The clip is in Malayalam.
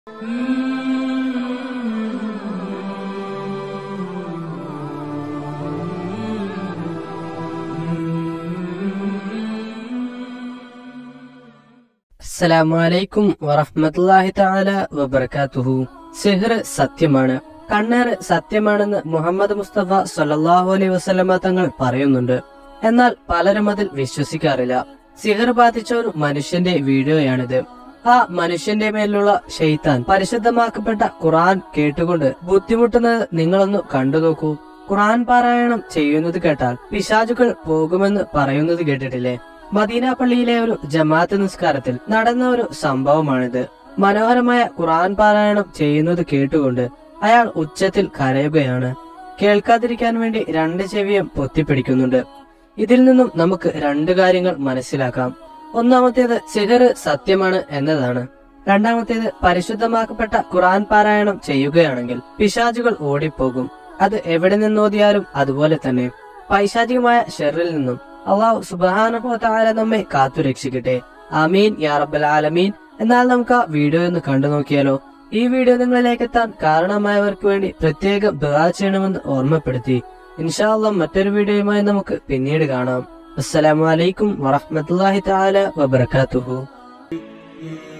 അസ്സലാമു അലൈക്കും വറഹ്മത്തുള്ളാഹി തആല വബറകാതുഹു സിഹ്ർ സത്യമാണ് കണ്ണേറ് സത്യമാണെന്ന് മുഹമ്മദ് മുസ്തഫ സല്ലല്ലാഹു അലൈഹി വസല്ലമ തങ്ങൾ പറയുന്നുണ്ട് എന്നാൽ പലരും അതിൽ വിശ്വസിക്കാറില്ല സിഹർ ബാധിച്ച ഒരു മനുഷ്യന്റെ വീഡിയോയാണിത് ആ മനുഷ്യന്റെ മേലുള്ള ഷെയ്ത്താൻ പരിശുദ്ധമാക്കപ്പെട്ട ഖുർആൻ കേട്ടുകൊണ്ട് ബുദ്ധിമുട്ടുന്നത് നിങ്ങളൊന്ന് കണ്ടു നോക്കൂ ഖുർആൻ പാരായണം ചെയ്യുന്നത് കേട്ടാൽ പിശാചുകൾ പോകുമെന്ന് പറയുന്നത് കേട്ടിട്ടില്ലേ മദീന പള്ളിയിലെ ഒരു ജമാഅത്ത് നിസ്കാരത്തിൽ നടന്ന ഒരു സംഭവമാണിത് മനോഹരമായ ഖുർആൻ പാരായണം ചെയ്യുന്നത് കേട്ടുകൊണ്ട് അയാൾ ഉച്ചത്തിൽ കരയുകയാണ് കേൾക്കാതിരിക്കാൻ വേണ്ടി രണ്ട് ചെവിയും പൊത്തിപ്പിടിക്കുന്നുണ്ട് ഇതിൽ നിന്നും നമുക്ക് രണ്ട് കാര്യങ്ങൾ മനസ്സിലാക്കാം ഒന്നാമത്തേത് സിഹർ സത്യമാണ് എന്നതാണ് രണ്ടാമത്തേത് പരിശുദ്ധമാക്കപ്പെട്ട ഖുർആൻ പാരായണം ചെയ്യുകയാണെങ്കിൽ പിശാചുകൾ ഓടിപ്പോകും അത് എവിടെ നിന്നോതിയാലും അതുപോലെ തന്നെ പൈശാചികമായ ഷെറിൽ നിന്നും അള്ളാഹു സുബാനഹു താല നമ്മെ കാത്തു രക്ഷിക്കട്ടെ ആമീൻ യാ റബ്ബൽ ആലമീൻ എന്നാൽ നമുക്ക് ആ വീഡിയോ ഒന്ന് കണ്ടു നോക്കിയാലോ ഈ വീഡിയോ നിങ്ങളിലേക്ക് എത്താൻ കാരണമായവർക്ക് വേണ്ടി പ്രത്യേകം ദുആ ചെയ്യണമെന്ന് ഓർമ്മപ്പെടുത്തി ഇൻഷാ അള്ളാഹ് മറ്റൊരു വീഡിയോയുമായി നമുക്ക് പിന്നീട് കാണാം അസ്സലാമു അലൈക്കും വറഹ്മത്തുള്ളാഹി തആല വബറകാതുഹു